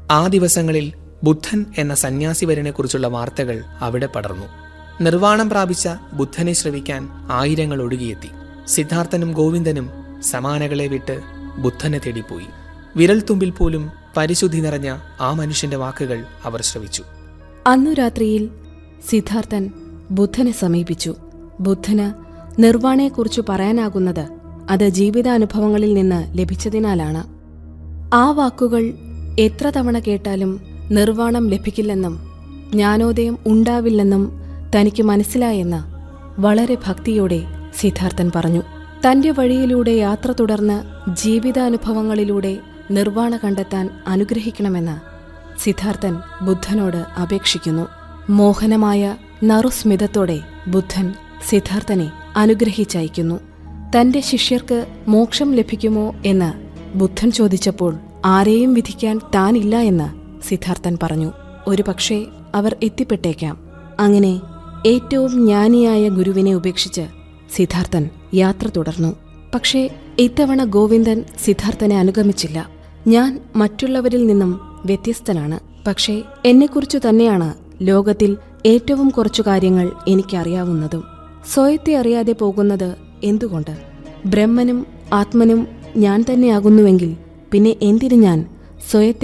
ആ ദിവസങ്ങളിൽ ബുദ്ധൻ എന്ന സന്യാസിവരനെക്കുറിച്ചുള്ള വാർത്തകൾ അവിടെ പടർന്നു നിർവ്വാണം പ്രാപിച്ച ബുദ്ധനെ ശ്രവിക്കാൻ ആയിരങ്ങൾ ഒഴുകിയെത്തി സിദ്ധാർത്ഥനും ഗോവിന്ദനും സമാനകളെ വിട്ട് ബുദ്ധനെ തേടിപ്പോയി വിരൽത്തുമ്പിൽ പോലും പരിശുദ്ധി നിറഞ്ഞ ആ മനുഷ്യന്റെ വാക്കുകൾ അവർ ശ്രവിച്ചു അന്നു രാത്രിയിൽ സിദ്ധാർത്ഥൻ ബുദ്ധനെ സമീപിച്ചു ബുദ്ധന് നിർവ്വാണയെക്കുറിച്ച് പറയാനാകുന്നത് അത് ജീവിതാനുഭവങ്ങളിൽ നിന്ന് ലഭിച്ചതിനാലാണ് ആ വാക്കുകൾ എത്ര തവണ കേട്ടാലും നിർവ്വാണം ലഭിക്കില്ലെന്നും ജ്ഞാനോദയം ഉണ്ടാവില്ലെന്നും തനിക്ക് മനസ്സിലായെന്ന് വളരെ ഭക്തിയോടെ സിദ്ധാർത്ഥൻ പറഞ്ഞു തന്റെ വഴിയിലൂടെ യാത്ര തുടർന്ന് ജീവിതാനുഭവങ്ങളിലൂടെ നിർവ്വാണ കണ്ടെത്താൻ അനുഗ്രഹിക്കണമെന്ന് സിദ്ധാർത്ഥൻ ബുദ്ധനോട് അപേക്ഷിക്കുന്നു മോഹനമായ നറുസ്മിതത്തോടെ ബുദ്ധൻ സിദ്ധാർത്ഥനെ അനുഗ്രഹിച്ചയക്കുന്നു തന്റെ ശിഷ്യർക്ക് മോക്ഷം ലഭിക്കുമോ എന്ന് ബുദ്ധൻ ചോദിച്ചപ്പോൾ ആരെയും വിധിക്കാൻ താനില്ല എന്ന് സിദ്ധാർത്ഥൻ പറഞ്ഞു ഒരുപക്ഷെ അവർ എത്തിപ്പെട്ടേക്കാം അങ്ങനെ ഏറ്റവും ജ്ഞാനിയായ ഗുരുവിനെ ഉപേക്ഷിച്ച് സിദ്ധാർത്ഥൻ യാത്ര തുടർന്നു പക്ഷേ ഇത്തവണ ഗോവിന്ദൻ സിദ്ധാർത്ഥനെ അനുഗമിച്ചില്ല ഞാൻ മറ്റുള്ളവരിൽ നിന്നും വ്യത്യസ്തനാണ് പക്ഷേ എന്നെക്കുറിച്ചു തന്നെയാണ് ലോകത്തിൽ ഏറ്റവും കുറച്ചു കാര്യങ്ങൾ എനിക്കറിയാവുന്നതും സ്വയത്തെ അറിയാതെ പോകുന്നത് എന്തുകൊണ്ട് ബ്രഹ്മനും ആത്മനും ഞാൻ തന്നെയാകുന്നുവെങ്കിൽ പിന്നെ എന്തിനു ഞാൻ സ്വയത്തെ